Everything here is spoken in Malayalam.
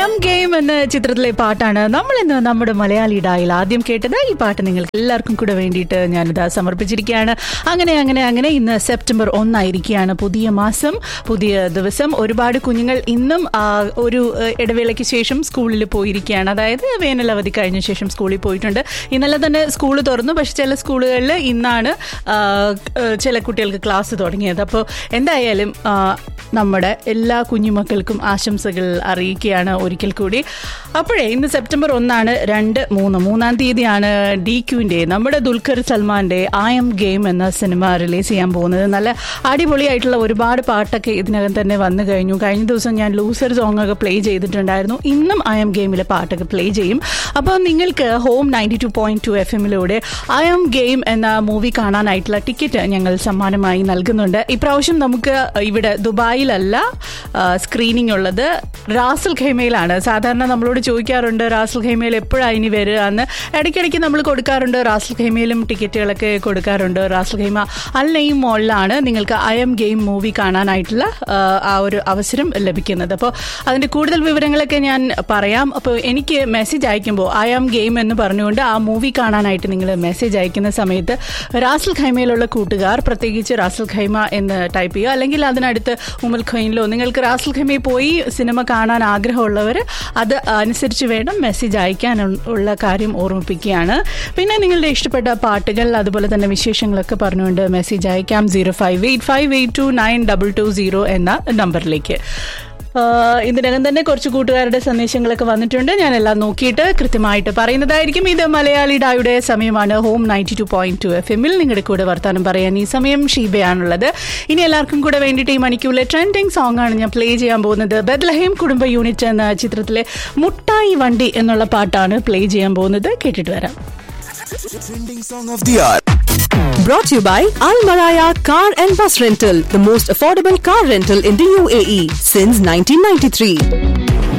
എം ഗെയിം എന്ന ചിത്രത്തിലെ പാട്ടാണ് നമ്മൾ ഇന്ന് നമ്മുടെ മലയാളി ഡായിൽ ആദ്യം കേട്ടത് ഈ പാട്ട് നിങ്ങൾക്ക് എല്ലാവർക്കും കൂടെ വേണ്ടിയിട്ട് ഞാനിത് സമർപ്പിച്ചിരിക്കുകയാണ് അങ്ങനെ അങ്ങനെ അങ്ങനെ ഇന്ന് സെപ്റ്റംബർ ഒന്നായിരിക്കുകയാണ് പുതിയ മാസം പുതിയ ദിവസം ഒരുപാട് കുഞ്ഞുങ്ങൾ ഇന്നും ആ, ഒരു ഏഹ്, ഇടവേളയ്ക്ക് ശേഷം സ്കൂളിൽ പോയിരിക്കുകയാണ് അതായത് വേനൽ അവധി കഴിഞ്ഞ ശേഷം സ്കൂളിൽ പോയിട്ടുണ്ട് ഇന്നലെ തന്നെ സ്കൂൾ തുറന്നു പക്ഷെ ചില സ്കൂളുകളിൽ ഇന്നാണ് ആ, ഏഹ്, ചില കുട്ടികൾക്ക് ക്ലാസ് തുടങ്ങിയത് അപ്പോൾ എന്തായാലും ആ, നമ്മുടെ എല്ലാ കുഞ്ഞുമക്കൾക്കും ആശംസകൾ അറിയിക്കുകയാണ് ഒരിക്കൽ കൂടി അപ്പോഴേ ഇന്ന് സെപ്റ്റംബർ ഒന്നാണ് രണ്ട് മൂന്ന് മൂന്നാം തീയതിയാണ് ഡി ക്യുവിൻ്റെ നമ്മുടെ ദുൽഖർ സൽമാന്റെ ഐ എം ഗെയിം എന്ന സിനിമ റിലീസ് ചെയ്യാൻ പോകുന്നത് നല്ല അടിപൊളിയായിട്ടുള്ള ഒരുപാട് പാട്ടൊക്കെ ഇതിനകം തന്നെ വന്നു കഴിഞ്ഞു കഴിഞ്ഞ ദിവസം ഞാൻ ലൂസർ സോങ് ഒക്കെ പ്ലേ ചെയ്തിട്ടുണ്ടായിരുന്നു ഇന്നും ഐ എം ഗെയിമിലെ പാട്ടൊക്കെ പ്ലേ ചെയ്യും അപ്പോൾ നിങ്ങൾക്ക് home ninety two point two F എമ്മിലൂടെ ഐ എം ഗെയിം എന്ന മൂവി കാണാനായിട്ടുള്ള ടിക്കറ്റ് ഞങ്ങൾ സമ്മാനമായി നൽകുന്നുണ്ട് ഇപ്രാവശ്യം നമുക്ക് ഇവിടെ ദുബായിലല്ല സ്ക്രീനിങ് ഉള്ളത് റാസൽ ഖൈമയിലാണ് സാധാരണ നമ്മളോട് ചോദിക്കാറുണ്ട് റാസൽ ഖൈമയിൽ എപ്പോഴാണ് ഇനി വരിക എന്ന് ഇടയ്ക്കിടയ്ക്ക് നമ്മൾ കൊടുക്കാറുണ്ട് റാസൽ ഖൈമയിലും ടിക്കറ്റുകളൊക്കെ കൊടുക്കാറുണ്ട് റാസൽ ഖൈമ അൽ നെയ്യും മോളിലാണ് നിങ്ങൾക്ക് ഐ എം ഗെയിം മൂവി കാണാനായിട്ടുള്ള ആ, ആ ഒരു അവസരം ലഭിക്കുന്നത് അപ്പോൾ അതിൻ്റെ കൂടുതൽ വിവരങ്ങളൊക്കെ ഞാൻ പറയാം അപ്പോൾ എനിക്ക് മെസ്സേജ് അയക്കുമ്പോൾ ഐ എം ഗെയിം എന്ന് പറഞ്ഞുകൊണ്ട് ആ മൂവി കാണാനായിട്ട് നിങ്ങൾ മെസ്സേജ് അയക്കുന്ന സമയത്ത് റാസൽ ഖൈമയിലുള്ള കൂട്ടുകാർ പ്രത്യേകിച്ച് റാസൽ ഖൈമ എന്ന് ടൈപ്പ് ചെയ്യുക അല്ലെങ്കിൽ അതിനടുത്ത് ഉമൽ ഖൈനിലോ നിങ്ങൾക്ക് റാസൽ ഖൈമയിൽ പോയി സിനിമ കാണാൻ ആഗ്രഹമുള്ളവർ അത് അനുസരിച്ച് വേണം മെസ്സേജ് അയക്കാൻ ഉള്ള കാര്യം ഓർമ്മിപ്പിക്കുകയാണ് പിന്നെ നിങ്ങളുടെ ഇഷ്ടപ്പെട്ട പാട്ടുകൾ അതുപോലെ തന്നെ വിശേഷങ്ങളൊക്കെ പറഞ്ഞുകൊണ്ട് മെസ്സേജ് അയക്കാം zero five eight five eight two nine double two zero എന്ന നമ്പറിലേക്ക് ആഹ് ഇതിനകം തന്നെ കുറച്ച് കൂട്ടുകാരുടെ സന്ദേശങ്ങളൊക്കെ വന്നിട്ടുണ്ട് ഞാൻ എല്ലാം നോക്കിയിട്ട് കൃത്യമായിട്ട് പറയുന്നതായിരിക്കും ഇത് മലയാളി ഡായുടെ സമയമാണ് home ninety two point two F എമ്മിൽ നിങ്ങളുടെ കൂടെ വർത്താനം പറയാൻ ഈ സമയം ഷീബയാണുള്ളത് ഇനി എല്ലാവർക്കും കൂടെ വേണ്ടിയിട്ട് ഈ മണിക്കൂറിലെ ട്രെൻഡിങ് സോങ് ആണ് ഞാൻ പ്ലേ ചെയ്യാൻ പോകുന്നത് ബദ്ലഹേം കുടുംബ യൂണിറ്റ് എന്ന ചിത്രത്തിലെ മുട്ടായി വണ്ടി എന്നുള്ള പാട്ടാണ് പ്ലേ ചെയ്യാൻ പോകുന്നത് കേട്ടിട്ട് വരാം Trending song of the hour. Brought to you by Al Maraya Car and Bus Rental, the most affordable car rental in the UAE since 1993.